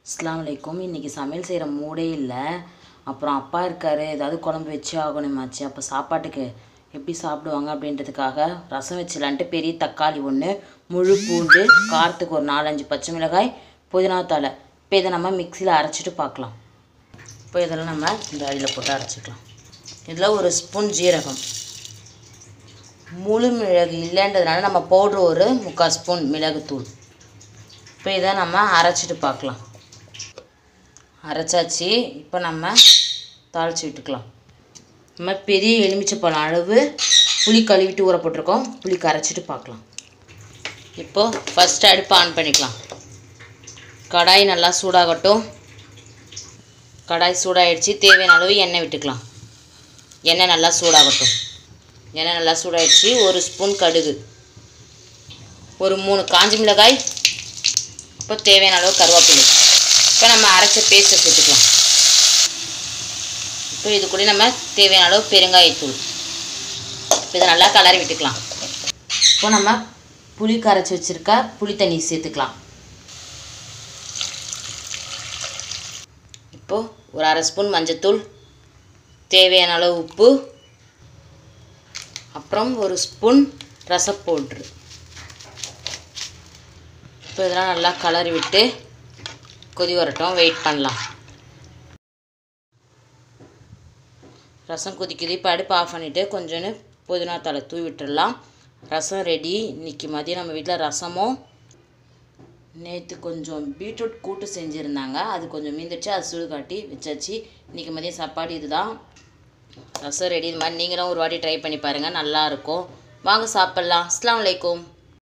அஸ்ஸலாமு அலைக்கும் இன்றைக்கி சமையல் செய்கிற மூடே இல்லை அப்புறம் அப்பா இருக்கார் ஏதாவது குழம்பு வச்சு ஆகணுமாச்சு அப்போ சாப்பாட்டுக்கு எப்படி சாப்பிடுவாங்க அப்படின்றதுக்காக ரசம் வச்சிடலான்ட்டு பெரிய தக்காளி ஒன்று முழு பூண்டு காரத்துக்கு ஒரு நாலஞ்சு பச்சை மிளகாய் புதினா தழை இப்போ இதை நம்ம மிக்சியில் அரைச்சிட்டு பார்க்கலாம் இப்போ இதெல்லாம் நம்ம இந்த அடியில் போட்டு அரைச்சிக்கலாம் இதில் ஒரு ஸ்பூன் ஜீரகம் முழு மிளகு இல்லைன்றதுனால நம்ம பவுட்ரு ஒரு முக்கால் ஸ்பூன் மிளகுத்தூள் இப்போ இதை நம்ம அரைச்சிட்டு பார்க்கலாம் அரைச்சாச்சு இப்போ நம்ம தாளித்து விட்டுக்கலாம் நம்ம பெரிய எலுமிச்சைப்பழம் அளவு புளி கழுவிட்டு ஊற போட்டிருக்கோம் புளி கரைச்சிட்டு பார்க்கலாம் இப்போது ஃபஸ்ட்டு அடுப்பு ஆன் பண்ணிக்கலாம் கடாய் நல்லா சூடாகட்டும் கடாய் சூடாயிடுச்சு தேவையான அளவு எண்ணெய் விட்டுக்கலாம் எண்ணெய் நல்லா சூடாகட்டும் எண்ணெய் நல்லா சூடாயிடுச்சு ஒரு ஸ்பூன் கடுகு ஒரு மூணு காஞ்சி மிளகாய் இப்போ தேவையான அளவு கருவேப்பிலை இப்போ நம்ம அரைச்ச பேஸ்ட்டை சேர்த்துக்கலாம் இப்போ இது கூட நம்ம தேவையான அளவு பெருங்காயத்தூள் இப்போ இதை நல்லா கலரி விட்டுக்கலாம் இப்போ நம்ம புளி கரைச்சி வச்சுருக்க புளி தண்ணி சேர்த்துக்கலாம் இப்போது ஒரு அரை ஸ்பூன் மஞ்சத்தூள் தேவையான அளவு உப்பு அப்புறம் ஒரு ஸ்பூன் ரசப்பவுட்ரு இப்போ இதெல்லாம் நல்லா கலரி விட்டு கொதி வரட்டும் வெயிட் பண்ணலாம் ரசம் கொதிக்குது இப்போ அடுப்பு ஆஃப் பண்ணிவிட்டு கொஞ்சோன்னு புதினா தலை தூவி விட்டுடலாம் ரசம் ரெடி இன்றைக்கி மதியம் நம்ம வீட்டில் ரசமும் நேற்று கொஞ்சம் பீட்ரூட் கூட்டு செஞ்சுருந்தாங்க அது கொஞ்சம் மீந்துச்சு அது சுடு காட்டி வச்சாச்சு இன்றைக்கி மதியம் சாப்பாடு இதுதான் ரசம் ரெடி இது மாதிரி நீங்களும் ஒரு வாட்டி ட்ரை பண்ணி பாருங்கள் நல்லாயிருக்கும் வாங்க சாப்பிட்லாம் அஸ்லாம் வலைக்கும்